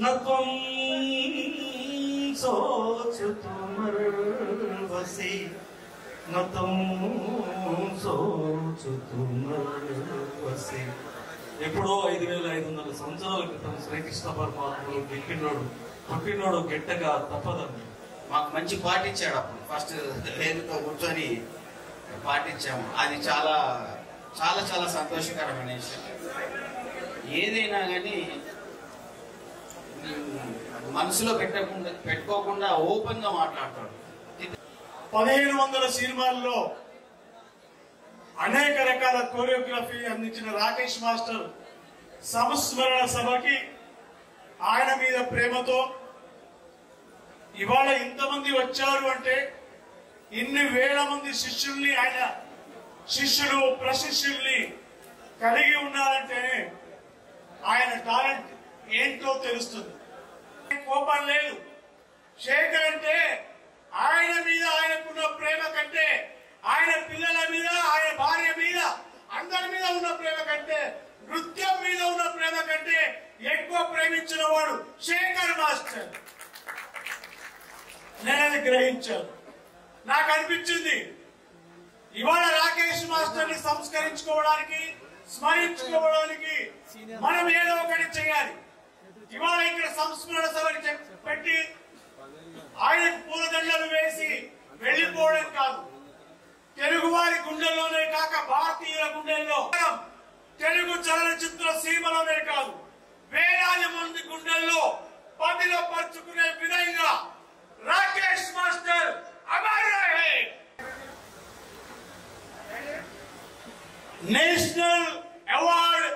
न त्वं सोचु तुमर्वसि न त्वं सोचु तुमर्वसि ఎప్పుడో ఐదు వేల ఐదు వందల సంవత్సరాల క్రితం శ్రీకృష్ణ పరమాత్ముడు గిట్టినోడు పుట్టినోడు గిట్టగా తప్పదండి మాకు మంచి పాట ఇచ్చాడు అప్పుడు ఫస్ట్ వేదికతో కూర్చొని పాట ఇచ్చాము అది చాలా చాలా చాలా సంతోషకరమైన విషయం ఏదైనా కానీ మనసులో పెట్టకుండా పెట్టుకోకుండా ఓపెన్ గా మాట్లాడతాడు పదిహేను వందల సినిమాల్లో అనేక రకాల కోరియోగ్రఫీ అందించిన రాకేష్ మాస్టర్ సంస్మరణ సభకి ఆయన మీద ప్రేమతో ఇవాళ ఇంతమంది వచ్చారు అంటే ఇన్ని వేల మంది శిష్యుల్ని ఆయన శిష్యులు ప్రశిష్యుల్ని కలిగి ఉన్నారంటేనే ఆయన టాలెంట్ ఏంటో తెలుస్తుంది కోపం లేదు శేఖర్ అంటే ఆయన మీద ఆయనకున్న ప్రేమ కంటే ఆయన పిల్లల మీద ఆయన భార్య మీద అందరి మీద ఉన్న ప్రేమ కంటే నృత్యం మీద ఉన్న ప్రేమ కంటే ఎక్కువ ప్రేమించిన వాడు శేఖర్ మాస్టర్ నేను అది గ్రహించాను నాకు అనిపించింది ఇవాళ రాకేష్ మాస్టర్ ని సంస్కరించుకోవడానికి స్మరించుకోవడానికి మనం ఏదో ఒకటి చేయాలి ఇవాళ ఇక్కడ సంస్మరణ సభని చెప్- పెట్టి ఆయనకు పూలదండలు వేసి వెళ్ళిపోవడం కాదు తెలుగు వారి గుండెల్లోనే కాక భారతీయుల గుండెల్లో తెలుగు చలనచిత్ర సీమలోనే కాదు వేలాది మంది గుండెల్లో పదిలో పరుచుకునే విధంగా రాకేష్ మాస్టర్ అమర్ రహే నేషనల్ అవార్డ్